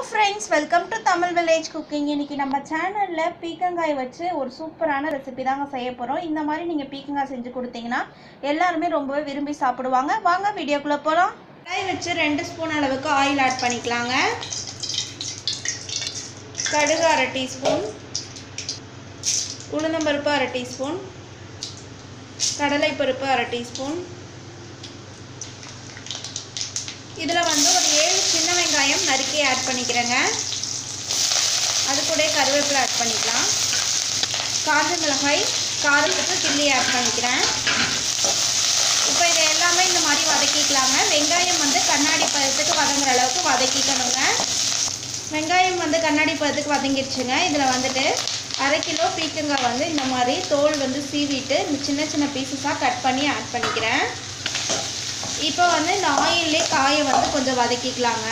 friends welcome to Tamil village cooking இன்னைக்கு நம்ம சேனலில் பீக்கங்காய் வச்சு ஒரு சூப்பரான ரெசிபி தாங்க செய்ய போகிறோம் இந்த மாதிரி நீங்கள் பீக்கங்காய் செஞ்சு கொடுத்தீங்கன்னா எல்லாருமே ரொம்பவே விரும்பி சாப்பிடுவாங்க வாங்க வீடியோக்குள்ளே போகலாம் கடாய் வச்சு ரெண்டு ஸ்பூன் அளவுக்கு ஆயில் ஆட் பண்ணிக்கலாங்க கடுகு அரை டீஸ்பூன் உளுந்தம்பருப்பு அரை டீஸ்பூன் கடலைப்பருப்பு அரை டீஸ்பூன் இதில் வந்து ஒரு ஏழு சின்ன வெங்காயம் நறுக்கி ஆட் பண்ணிக்கிறேங்க அது கூட கருவேப்பிலை ஆட் பண்ணிக்கலாம் காஞ்ச மிளகாய் காரத்துக்கு கிள்ளி ஆட் பண்ணிக்கிறேன் இப்போ இதை எல்லாமே இந்த மாதிரி வதக்கிக்கலாங்க வெங்காயம் வந்து கண்ணாடி பதத்துக்கு வதங்குற அளவுக்கு வதக்கிக்கணுங்க வெங்காயம் வந்து கண்ணாடி பதத்துக்கு வதங்கிடுச்சுங்க இதில் வந்துட்டு அரை கிலோ பீக்கங்காய் வந்து இந்த மாதிரி தோல் வந்து சீவிட்டு இந்த சின்ன சின்ன பீசஸாக கட் பண்ணி ஆட் பண்ணிக்கிறேன் இப்போ வந்து இந்த ஆயிலே காயை வந்து கொஞ்சம் வதக்கிக்கலாங்க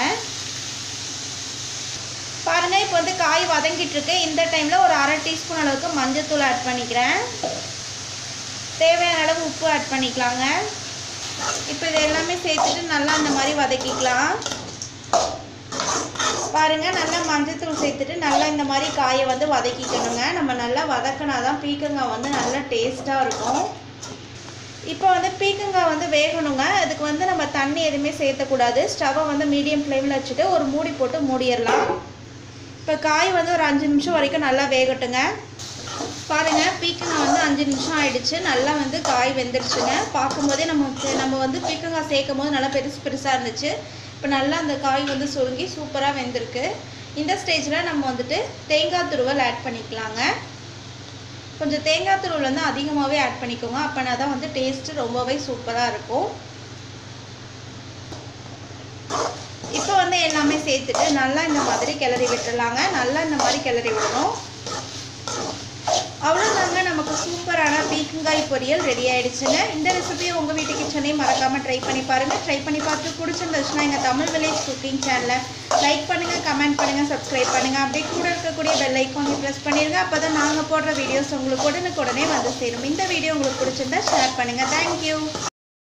பாருங்கள் இப்போ வந்து காய் வதங்கிட்டு இருக்கு இந்த டைமில் ஒரு அரை டீஸ்பூன் அளவுக்கு மஞ்சத்தூள் ஆட் பண்ணிக்கிறேன் தேவையான அளவு உப்பு ஆட் பண்ணிக்கலாங்க இப்போ இது எல்லாமே சேர்த்துட்டு நல்லா இந்த மாதிரி வதக்கிக்கலாம் பாருங்கள் நல்லா மஞ்சத்தூள் சேர்த்துட்டு நல்லா இந்த மாதிரி காயை வந்து வதக்கிக்கணுங்க நம்ம நல்லா வதக்கினா தான் பீக்கங்காய் வந்து நல்லா டேஸ்ட்டாக இருக்கும் இப்போ வந்து பீக்கங்காய் வந்து வேகணுங்க அதுக்கு வந்து நம்ம தண்ணி எதுவுமே சேர்த்தக்கூடாது ஸ்டவ்வை வந்து மீடியம் ஃப்ளேமில் வச்சுட்டு ஒரு மூடி போட்டு மூடிடலாம் இப்போ காய் வந்து ஒரு அஞ்சு நிமிஷம் வரைக்கும் நல்லா வேகட்டுங்க பாருங்கள் பீக்கங்காய் வந்து அஞ்சு நிமிஷம் ஆயிடுச்சு நல்லா வந்து காய் வெந்துடுச்சுங்க பார்க்கும்போதே நம்ம நம்ம வந்து பீக்கங்காய் சேர்க்கும் போது நல்லா பெருசு பெருசாக இருந்துச்சு இப்போ நல்லா அந்த காய் வந்து சுருங்கி சூப்பராக வெந்திருக்கு இந்த ஸ்டேஜில் நம்ம வந்துட்டு தேங்காய் துருவல் ஆட் பண்ணிக்கலாங்க கொஞ்சம் தேங்காய் துருவல் வந்து அதிகமாகவே ஆட் பண்ணிக்கோங்க அப்போனா தான் வந்து டேஸ்ட்டு ரொம்பவே சூப்பராக இருக்கும் இப்போ வந்து எல்லாமே சேர்த்துட்டு நல்லா இந்த மாதிரி கிளறி விட்டுடலாங்க நல்லா இந்த மாதிரி கிளறி விடணும் அவ்வளோதாங்க நமக்கு சூப்பரான பீக்கங்காய் பொரியல் ரெடி ஆயிடுச்சுங்க இந்த ரெசிபியை உங்கள் வீட்டு கிச்சனையும் மறக்காமல் ட்ரை பண்ணி பாருங்கள் ட்ரை பண்ணி பார்த்து பிடிச்சிருந்துச்சுன்னா எங்கள் தமிழ் வில்லேஜ் குக்கிங் சேனலை லைக் பண்ணுங்கள் கமெண்ட் பண்ணுங்கள் சப்ஸ்கிரைப் பண்ணுங்கள் அப்படியே கூட இருக்கக்கூடிய பெல் ஐக்கானை ப்ரெஸ் பண்ணிடுங்க அப்போ தான் நாங்கள் போடுற வீடியோஸ் உங்களுக்கு உடனுக்குடனே வந்து சேரும் இந்த வீடியோ உங்களுக்கு பிடிச்சிருந்தா ஷேர் பண்ணுங்கள் தேங்க்யூ